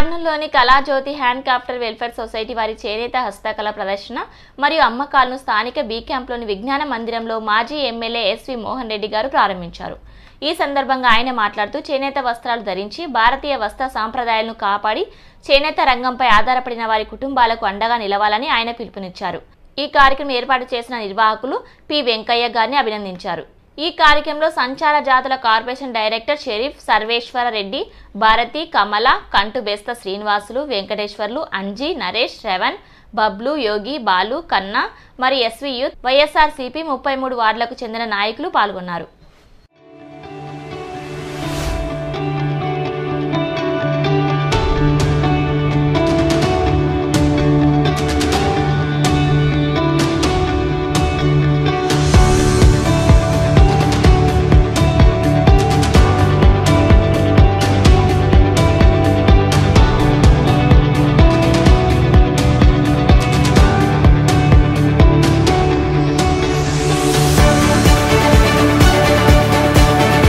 కర్నూలులోని Kalajyothi hand crafter welfare society వారి చేనేత హస్తకళ ప్రదర్శన మరియు అమ్మకాలను స్థానిక బీ క్యాంప్లోని విజ్ఞాన మందిరంలో మాజీ ఎమ్మెల్యే ఎస్వి మోహన్ రెడ్డి గారు ప్రారంభించారు ఈ సందర్భంగా ఆయన మాట్లాడుతూ చేనేత వస్త్రాలు ధరించి భారతీయ వస్త్ర సాంప్రదాయాలను కాపాడి చేనేత రంగంపై ఆధారపడిన వారి కుటుంబాలకు అండగా నిలవాలని ఆయన పిలుపునిచ్చారు ఈ కార్యక్రమం ఏర్పాటు చేసిన నిర్వాహకులు పి వెంకయ్య గారిని అభినందించారు ఈ కార్యక్రమంలో సంచార జాతుల కార్పొరేషన్ డైరెక్టర్ షరీఫ్ సర్వేశ్వర రెడ్డి భారతి కమల కంటు బెస్త శ్రీనివాసులు వెంకటేశ్వర్లు అంజీ నరేష్ శ్రవణ్ బబ్లు యోగి బాలు కన్నా మరి ఎస్వి యూత్ వైఎస్ఆర్ సిపి ముప్పై మూడు వార్డులకు చెందిన నాయకులు పాల్గొన్నారు